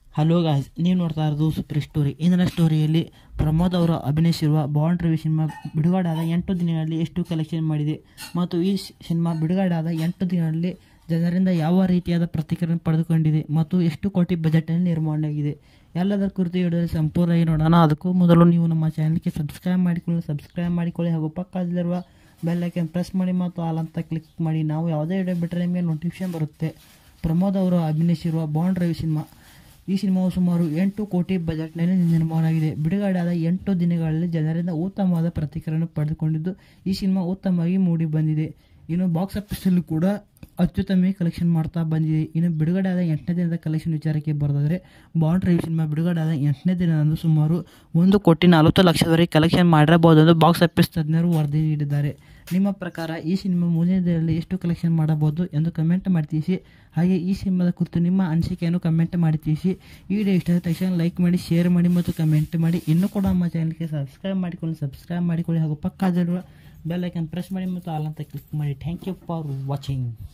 hello guys ನೀವು ನೋಡ್ತಾ ಇರೋದು ಸೂಪರ್ ಸ್ಟೋರಿ ಇಂದಿನ ಸ್ಟೋರಿಯಲ್ಲಿ ಪ್ರಮೋದ್ ಅವರು ಅಭಿನಯಿಸಿರುವ ಬಾಂಡ್ ರವಿ ಸಿನಿಮಾ ಬಿಡುಗಡೆಯಾದ ಎಂಟು ದಿನಗಳಲ್ಲಿ ಎಷ್ಟು ಕಲೆಕ್ಷನ್ ಮಾಡಿದೆ ಮತ್ತು ಈ ಸಿನಿಮಾ ಬಿಡುಗಡೆಯಾದ ಎಂಟು ದಿನಗಳಲ್ಲಿ ಜನರಿಂದ ಯಾವ ರೀತಿಯಾದ ಪ್ರತಿಕ್ರಿಯೆ ಪಡೆದುಕೊಂಡಿದೆ ಮತ್ತು ಎಷ್ಟು ಕೋಟಿ ಬಜೆಟ್ನಲ್ಲಿ ನಿರ್ಮಾಣವಾಗಿದೆ ಎಲ್ಲದರ ಕುರಿತು ವಿಡಿಯೋದಲ್ಲಿ ಸಂಪೂರ್ಣವಾಗಿ ನೋಡೋಣ ಅದಕ್ಕೂ ಮೊದಲು ನೀವು ನಮ್ಮ ಚಾನಲ್ಗೆ ಸಬ್ಸ್ಕ್ರೈಬ್ ಮಾಡಿಕೊಳ್ಳಿ ಸಬ್ಸ್ಕ್ರೈಬ್ ಮಾಡಿಕೊಳ್ಳಿ ಹಾಗೂ ಪಕ್ಕದಲ್ಲಿರುವ ಬೆಲ್ ಐಕನ್ ಪ್ರೆಸ್ ಮಾಡಿ ಮತ್ತು ಆಲ್ ಅಂತ ಕ್ಲಿಕ್ ಮಾಡಿ ನಾವು ಯಾವುದೇ ವಿಡಿಯೋ ಬಿಟ್ಟರೆ ನಿಮಗೆ ನೋಟಿಫಿಕೇಶನ್ ಬರುತ್ತೆ ಪ್ರಮೋದ್ ಅವರು ಅಭಿನಯಿಸಿರುವ ಬಾಂಡ್ ರವಿ ಸಿನಿಮಾ ಈ ಸಿನಿಮಾವು ಸುಮಾರು ಎಂಟು ಕೋಟಿ ಬಜೆಟ್ನಲ್ಲಿ ನಿರ್ಮಾಣವಾಗಿದೆ ಬಿಡುಗಡೆಯಾದ ಎಂಟು ದಿನಗಳಲ್ಲಿ ಜನರಿಂದ ಉತ್ತಮವಾದ ಪ್ರತಿಕ್ರಿಯೆಯನ್ನು ಪಡೆದುಕೊಂಡಿದ್ದು ಈ ಸಿನಿಮಾ ಉತ್ತಮವಾಗಿ ಮೂಡಿ ಬಂದಿದೆ ಇನ್ನು ಬಾಕ್ಸ್ ಆಫೀಸಲ್ಲೂ ಕೂಡ ಅತ್ಯುತ್ತಮ ಕಲೆಕ್ಷನ್ ಮಾಡ್ತಾ ಬಂದಿದೆ ಇನ್ನು ಬಿಡುಗಡೆಯಾದ ಎಂಟನೇ ದಿನದ ಕಲೆಕ್ಷನ್ ವಿಚಾರಕ್ಕೆ ಬರೋದಾದರೆ ಬಾಂಡ್ ರವಿ ಸಿನಿಮಾ ಬಿಡುಗಡೆಯಾದ ಎಂಟನೇ ದಿನದಂದು ಸುಮಾರು ಒಂದು ಕೋಟಿ ನಲವತ್ತು ಲಕ್ಷದವರೆಗೆ ಕಲೆಕ್ಷನ್ ಮಾಡಿರಬಹುದು ಎಂದು ಬಾಕ್ಸ್ ಆಫೀಸ್ ತಜ್ಞರು ವರದಿ ನೀಡಿದ್ದಾರೆ ನಿಮ್ಮ ಪ್ರಕಾರ ಈ ಸಿನಿಮಾ ಮುಂದಿನ ದಿನದಲ್ಲಿ ಎಷ್ಟು ಕಲೆಕ್ಷನ್ ಮಾಡಬಹುದು ಎಂದು ಕಮೆಂಟ್ ಮಾಡಿ ತಿಳಿಸಿ ಹಾಗೆ ಈ ಸಿನಿಮಾದ ಕುರಿತು ನಿಮ್ಮ ಅನಿಸಿಕೆಯನ್ನು ಕಮೆಂಟ್ ಮಾಡಿ ತಿಳಿಸಿ ಈ ವಿಡಿಯೋ ಇಷ್ಟ ಆದ ತಕ್ಷಣ ಲೈಕ್ ಮಾಡಿ ಶೇರ್ ಮಾಡಿ ಮತ್ತು ಕಮೆಂಟ್ ಮಾಡಿ ಇನ್ನೂ ಕೂಡ ನಮ್ಮ ಚಾನಲ್ಗೆ ಸಬ್ಸ್ಕ್ರೈಬ್ ಮಾಡಿಕೊಳ್ಳಿ ಸಬ್ಸ್ಕ್ರೈಬ್ ಮಾಡಿಕೊಳ್ಳಿ ಹಾಗೂ ಪಕ್ಕದಲ್ಲಿರುವ ಬೆಲ್ ಐಕನ್ ಪ್ರೆಸ್ ಮಾಡಿ ಮತ್ತು ಆಲ್ ಅಂತ ಕ್ಲಿಕ್ ಮಾಡಿ ಥ್ಯಾಂಕ್ ಯು ಫಾರ್ ವಾಚಿಂಗ್